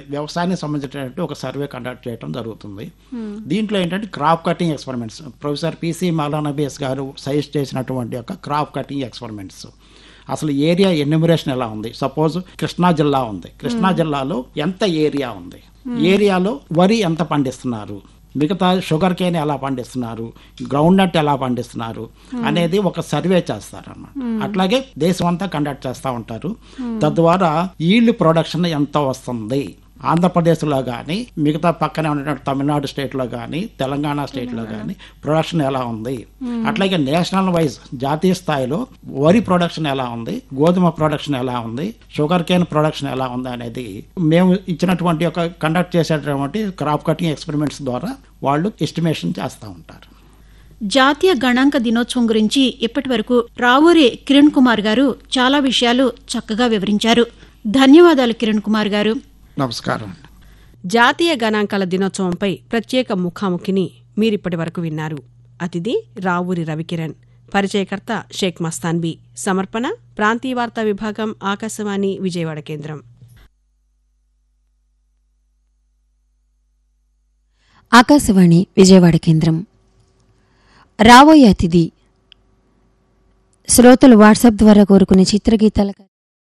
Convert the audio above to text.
వ్యవసాయానికి సంబంధించినటువంటి ఒక సర్వే కండక్ట్ చేయడం జరుగుతుంది దీంట్లో ఏంటంటే crop cutting experiments professor P మౌలానబీఎస్ గారు సజెస్ట్ చేసినటువంటి ఒక క్రాప్ కటింగ్ ఎక్స్పెరిమెంట్స్ అసలు ఏరియా ఎన్యూమరేషన్ ఎలా ఉంది సపోజ్ కృష్ణా జిల్లా ఉంది కృష్ణా జిల్లాలో ఎంత ఏరియా ఉంది ఏరియాలో వరి ఎంత పండిస్తున్నారు మిగతా షుగర్ కేన్ ఎలా పండిస్తున్నారు గ్రౌండ్ నట్ ఎలా పండిస్తున్నారు అనేది ఒక సర్వే చేస్తారు అన్నమాట అట్లాగే దేశం అంతా కండక్ట్ చేస్తూ ఉంటారు తద్వారా ఈల్డ్ ప్రొడక్షన్ ఎంత వస్తుంది ఆంధ్రప్రదేశ్లో కానీ మిగతా పక్కనే ఉన్నటువంటి తమిళనాడు స్టేట్లో కానీ తెలంగాణ స్టేట్లో కానీ ప్రొడక్షన్ ఎలా ఉంది అట్లాగే నేషనల్ వైజ్ జాతీయ స్థాయిలో వరి ప్రొడక్షన్ ఎలా ఉంది గోధుమ ప్రొడక్షన్ ఎలా ఉంది షుగర్ కేన్ ప్రొడక్షన్ ఎలా ఉంది అనేది మేము ఇచ్చినటువంటి ఒక కండక్ట్ చేసేటటువంటి క్రాప్ కటింగ్ ఎక్స్పెరిమెంట్స్ ద్వారా వాళ్ళు ఎస్టిమేషన్ చేస్తూ ఉంటారు జాతీయ గణాంక దినోత్సవం గురించి ఇప్పటి వరకు రావూరి కిరణ్ కుమార్ గారు చాలా విషయాలు చక్కగా వివరించారు ధన్యవాదాలు కిరణ్ కుమార్ గారు నమస్కారం జాతీయ గణాంకాల దినోత్సవంపై ప్రత్యేక ముఖాముఖిని మీరిప్పటి వరకు విన్నారు అతిథి రావూరి రవికిరణ్ పరిచయకర్త షేక్ మస్తాన్బీ సమర్పణ ప్రాంతీయ వార్తా విభాగం ఆకాశవాణి విజయవాడ కేంద్రం ఆకాశవాణి విజయవాడ కేంద్రం రాబోయే అతిథి శ్రోతలు వాట్సాప్ ద్వారా కోరుకునే చిత్రగీతాల